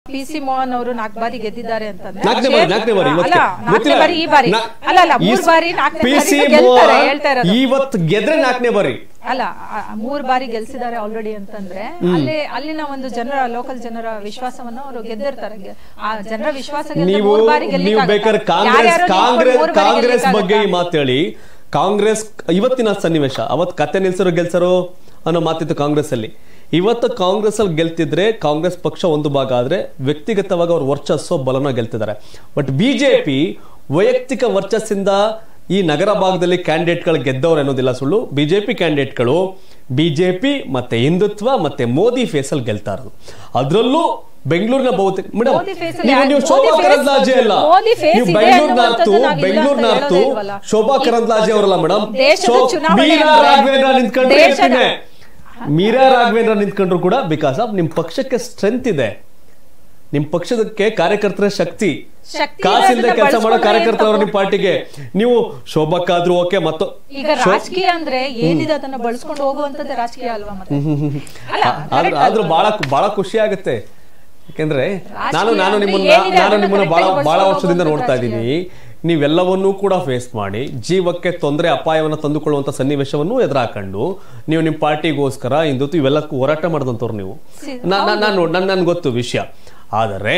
P C Mohan ಅವರು ನಾಲ್ಕು ಬಾರಿ ಗೆದ್ದಿದ್ದಾರೆ ಅಂತಂದ್ರೆ ನಾಲ್ಕನೇ ಬಾರಿ ನಾಲ್ಕನೇ ಬಾರಿ ಅಲ್ಲ ಇವತ್ತು ನಾಲ್ಕನೇ ಗೊತ್ತಿಲ್ಲ. ಬಾರಿ ಈ ಬಾರಿ ನಾ- ಅಲ್ಲ ಅಲ್ಲ ಈ ಮೂರ್ ಸ- ಬಾರಿ ನಾಲ್ಕನೇ ಪಿ ಸಿ ಬಾರಿ ಗೆಲ್ತಾರೆ ಮೋಹನ್ ಹೇಳ್ತಾ ಇರೋದು ಇವತ್ತು ಗೆದ್ರೆ ನಾಲ್ಕನೇ ಬಾರಿ ಅಲ್ಲ ಆ- ಆ ಮೂರ್ ಬಾರಿ ಗೆಲ್ಸಿದ್ದಾರೆ ಆಲ್ರೆಡಿ ಅಂತಂದ್ರೆ ಅಲ್ಲಿ ಅಲ್ಲಿನ ಒಂದು ಜನರ ಲೋಕಲ್ ಜನರ ವಿಶ್ವಾಸವನ್ನು ಅವರು ಗೆದ್ದಿರ್ತಾರೆ ಗೆ- ಆ ಜನರ ವಿಶ್ವಾಸ ಗೆದ್ರೆ ನೀವು ಮೂರ್ ಬಾರಿ ನೀವು ಗೆಲ್ಲಿಕ್ಕಾಗತ್ತಾ? ಬೇಕಾದ್ರೆ ಕಾಂಗ್ರೆಸ್ ಯಾರ್ಯಾರೋ ನಿಂತ್ಕೊಂಡು ಕಾಂಗ್ರೆಸ್ ಮೂರ್ ಬಾರಿ ಕಾಂಗ್ರೆಸ್ ಬಗ್ಗೆ ಈ ಗೆಲ್ಲಿಕ್ಕಾಗತ್ತಾ? ಮಾತು ಹೇಳಿ ಕಾಂಗ್ರೆಸ್ ಇವತ್ತಿನ ಸನ್ನಿವೇಶ ಅವತ್ ಕತೆ ನಿಲ್ಸರು ಗೆಲ್ಸರು ಅನ್ನೋ ಮಾತಿತ್ತು ಕಾಂಗ್ರೆಸ್ ಅಲ್ಲಿ ಇವತ್ತು ಕಾಂಗ್ರೆಸ್ ಅಲ್ಲಿ ಗೆಲ್ತಿದ್ರೆ ಕಾಂಗ್ರೆಸ್ ಪಕ್ಷ ಒಂದು ಭಾಗ ಆದ್ರೆ ವ್ಯಕ್ತಿಗತವಾಗಿ ಅವ್ರ ವರ್ಚಸ್ಸು ಬಲನ ಗೆಲ್ತಿದ್ದಾರೆ ಬಟ್ ಬಿಜೆಪಿ ವೈಯಕ್ತಿಕ ವರ್ಚಸ್ಸಿಂದ ಈ ನಗರ ಭಾಗದಲ್ಲಿ ಕ್ಯಾಂಡಿಡೇಟ್ಗಳು ಗೆದ್ದವ್ರು ಅನ್ನೋದಿಲ್ಲ ಸುಳ್ಳು ಬಿಜೆಪಿ ಕ್ಯಾಂಡಿಡೇಟ್ಗಳು ಬಿಜೆಪಿ ಮತ್ತೆ ಹಿಂದುತ್ವ ಮತ್ತೆ ಮೋದಿ ಫೇಸಲ್ಲಿ ಗೆಲ್ತಾ ಇರೋದು ಅದರಲ್ಲೂ ಬೆಂಗಳೂರಿನ ಬಹುತೇಕ ಮೇಡಮ್ ಮೋದಿ face ಅಲ್ಲಿ ನೀವು ನೀವು ಮೋದಿ ಶೋಭಾ face- ಕರಂದ್ಲಾಜೆ ಅಲ್ಲ ಮೋದಿ face ನೀವು ಇದೆ ಬೆಂಗಳೂರು ಅನ್ನುವಂಥದ್ದು ನಾರ್ತು ನಾವಿಲ್ಲ ಬೆಂಗಳೂರು ಅಂತ ನಾರ್ತು ಹೇಳೋದೇ ಇಲ್ವಲ್ಲ. ಶೋಭಾ ಕರಂದ್ಲಾಜೆ ಅವರಲ್ಲ ಮೇಡಮ್ ದೇಶದ ಚುನಾವಣೆ ಮೀರಾ ಅಂದ್ರೆ ರಾಘವೇಂದ್ರ ನಿಂತ್ಕೊಂಡ್ರೆ ದೇಶದ- ಹೇಳ್ತೀನಿ. ಮೀರಾ ರಾಘವೇಂದ್ರ ನಿಂತ್ಕೊಂಡ್ರು ಕೂಡ ಬಿಕಾಸ್ ಆಫ್ ನಿಮ್ ಪಕ್ಷಕ್ಕೆ ಸ್ಟ್ರೆಂತ್ ಇದೆ ನಿಮ್ ಪಕ್ಷದಕ್ಕೆ ಕಾರ್ಯಕರ್ತರ ಶಕ್ತಿ ಶಕ್ತಿ ಕಾಸಿಲ್ಲದೆ ಇರೋದನ್ನ ಕೆಲಸ ಮಾಡೋ ಬಳಸ್ಕೊಂಡ್ರೆ ಕಾರ್ಯಕರ್ತರವರು ಏನ್ ನಿಮ್ ಪಾರ್ಟಿಗೆ ನೀವು ಶೋಭಕ್ಕಾದ್ರೂ ಓಕೆ ಮತ್ತು ಈಗ ರಾಜಕೀಯ ಅಂದ್ರೆ ಏನಿದೆ ಅದನ್ನ ಬಳಸ್ಕೊಂಡು ಹೋಗುವಂತದ್ದೇ ರಾಜಕೀಯ ಅಲ್ವಾ ಮತ್ತೆ ಅಲ್ಲ ಆದ್ರೂ correct ಆದ್ರೂ ಅಲ್ವಾ? ಬಹಳ ಬಹಳ ಖುಷಿ ಆಗುತ್ತೆ ಯಾಕೆಂದ್ರೆ ನಾನು ನಾನು ಅಂದ್ರೆ ನಿಮ್ಮನ್ನ ಏನಿದೆ ನಾನು ಅದನ್ನ ನಿಮ್ಮನ್ನ ಬಹಳ correct ಆಗಿ ಬಹಳ ಬಳಸ್ಕೊಂಡು ವರ್ಷದಿಂದ ಹೋಗುವಂತ ನೋಡ್ತಾ ಇದ್ದೀನಿ ನೀವೆಲ್ಲವನ್ನೂ ಕೂಡ ಫೇಸ್ ಮಾಡಿ ಜೀವಕ್ಕೆ ತೊಂದರೆ ಅಪಾಯವನ್ನು ತಂದುಕೊಳ್ಳುವಂತ ಸನ್ನಿವೇಶವನ್ನು ಎದುರಾಕೊಂಡು ನೀವು ನಿಮ್ಮ ಪಾರ್ಟಿಗೋಸ್ಕರ ಹಿಂದುತ್ತು ಇವೆಲ್ಲಕ್ಕೂ ಹೋರಾಟ ಮಾಡಿದಂಥವ್ರು ನೀವು ಸಿ- ನಾನು ನಾನು ನನ್ ನನ್ಗೆ ಗೊತ್ತು ವಿಷಯ ಆದರೆ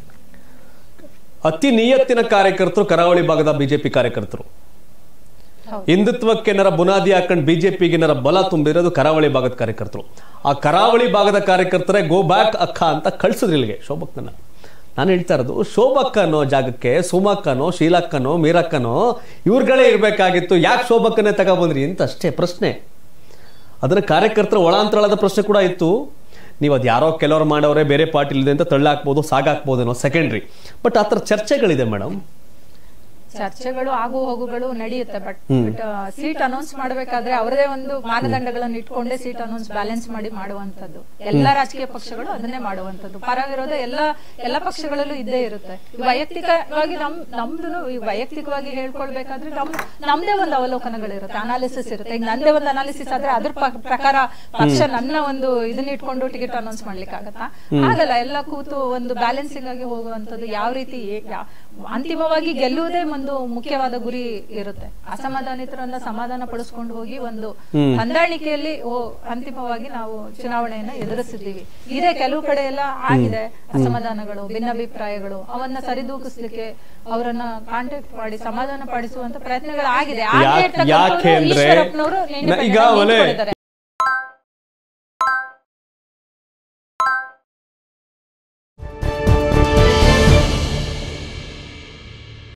ಅತಿ ನಿಯತ್ತಿನ ಕಾರ್ಯಕರ್ತರು ಕರಾವಳಿ ಭಾಗದ ಬಿಜೆಪಿ ಕಾರ್ಯಕರ್ತರು ಹೌದು. ಹಿಂದುತ್ವಕ್ಕೆ ಏನಾರ ಬುನಾದಿ ಹಾಕೊಂಡು ಬಿಜೆಪಿಗೆ ಏನಾರ ಬಲ ತುಂಬಿರೋದು ಕರಾವಳಿ ಭಾಗದ ಕಾರ್ಯಕರ್ತರು ಆ ಕರಾವಳಿ ಭಾಗದ ಕಾರ್ಯಕರ್ತರೇ ಗೋ ಬ್ಯಾಕ್ ಅಕ್ಕ ಅಂತ ಕಳ್ಸಿದ್ರು ಇಲ್ಲಿಗೆ ಶೋಭಕ್ಕನ್ನ ನಾನು ಹೇಳ್ತಾ ಇರೋದು ಶೋಭಕ್ಕ ಅನ್ನೋ ಜಾಗಕ್ಕೆ ಸುಮಕ್ಕನೋ ಶೀಲಕ್ಕನೋ ಮೀರಕ್ಕನೋ ಇವ್ರುಗಳೇ ಇರಬೇಕಾಗಿತ್ತು ಯಾಕೆ ಶೋಭಕ್ಕನ್ನೇ ತಗೊಬಂದ್ರಿ ಅಂತ ಅಷ್ಟೇ ಪ್ರಶ್ನೆ ಅದರ ಕಾರ್ಯಕರ್ತರ ಒಳಾಂತರಳದ ಪ್ರಶ್ನೆ ಕೂಡ ಇತ್ತು ನೀವು ಅದು ಯಾರೋ ಕೆಲವರು ಮಾಡೋರೆ ಬೇರೆ ಪಾರ್ಟಿಲಿದೆ ಅಂತ ತಳ್ಳಾಕ್ಬೋದು ಸಾಗಾಕ್ಬೋದೇನೋ ಸೆಕೆಂಡ್ರಿ ಬಟ್ ಆ ಥರ ಚರ್ಚೆಗಳಿದೆ ಮೇಡಮ್ ಚರ್ಚೆಗಳು ಆಗು ಹೋಗುಗಳು ನಡೆಯುತ್ತೆ ಬಟ್ ಬಟ್ ಸೀಟ್ ಅನೌನ್ಸ್ ಮಾಡಬೇಕಾದ್ರೆ ಅವರದೇ ಒಂದು ಮಾನದಂಡಗಳನ್ನು ಇಟ್ಕೊಂಡೇ ಸೀಟ್ ಅನೌನ್ಸ್ ಬ್ಯಾಲೆನ್ಸ್ ಮಾಡಿ ಮಾಡುವಂತದ್ದು ಎಲ್ಲ ರಾಜಕೀಯ ಪಕ್ಷಗಳು ಅದನ್ನೇ ಮಾಡುವಂತದ್ದು ಪರ ವಿರೋಧ ಎಲ್ಲ ಎಲ್ಲ ಪಕ್ಷಗಳಲ್ಲೂ ಇದ್ದೇ ಇರುತ್ತೆ ಈ ವೈಯಕ್ತಿಕವಾಗಿ ನಮ್ ನಮ್ದು ಈ ವೈಯಕ್ತಿಕವಾಗಿ ಹೇಳ್ಕೊಳ್ಬೇಕಾದ್ರೆ ನಮ್ ನಮ್ದೇ ಒಂದು ಅವಲೋಕನಗಳಿರುತ್ತೆ ಅನಾಲಿಸಿಸ್ ಇರುತ್ತೆ ಈಗ ನಂದೇ ಒಂದು ಅನಾಲಿಸಿಸ್ ಆದ್ರೆ ಅದ್ರ ಪ- ಪ್ರಕಾರ ಪಕ್ಷ ನನ್ನ ಒಂದು ಇದನ್ನ ಇಟ್ಕೊಂಡು ಟಿಕೆಟ್ ಅನೌನ್ಸ್ ಮಾಡ್ಲಿಕ್ಕೆ ಆಗತ್ತಾ ಆಗಲ್ಲ ಎಲ್ಲ ಕೂತು ಒಂದು ಬ್ಯಾಲೆನ್ಸಿಂಗ್ ಆಗಿ ಹೋಗುವಂತದ್ದು ಯಾವ ರೀತಿ ಏ- ಯಾ- ಅಂತಿಮವಾಗಿ ಗೆಲ್ಲುವುದೇ ಒಂದು ಮುಖ್ಯವಾದ ಗುರಿ ಇರುತ್ತೆ ಅಸಮಾಧಾನಿತರನ್ನ ಸಮಾಧಾನ ಪಡಿಸ್ಕೊಂಡು ಹೋಗಿ ಒಂದು ಹೊಂದಾಣಿಕೆಯಲ್ಲಿ ಓ- ಅಂತಿಮವಾಗಿ ನಾವು ಚುನಾವಣೆಯನ್ನ ಎದುರಿಸಿದ್ದೀವಿ ಇದೇ ಕೆಲವು ಕಡೆ ಎಲ್ಲ ಆಗಿದೆ ಅಸಮಾಧಾನಗಳು ಭಿನ್ನಾಭಿಪ್ರಾಯಗಳು ಅವನ್ನ ಸರಿದೂಗಿಸ್ಲಿಕ್ಕೆ ಅವರನ್ನ ಕಾಂಟ್ಯಾಕ್ಟ್ ಮಾಡಿ ಸಮಾಧಾನ ಪಡಿಸುವಂತ ಪ್ರಯತ್ನಗಳು ಆಗಿದೆ ಆಗದೇ ಯಾಕೆ ಇರ್ತಕ್ಕಂಥವ್ರು ಯಾಕೆ ಅಂದ್ರೆ ಈಶ್ವರಪ್ಪನವರು ನ- independent ಈಗ ಆಗಿ ಒಲೆ ನಿಂತ್ಕೊಂಡಿದ್ದಾರೆ.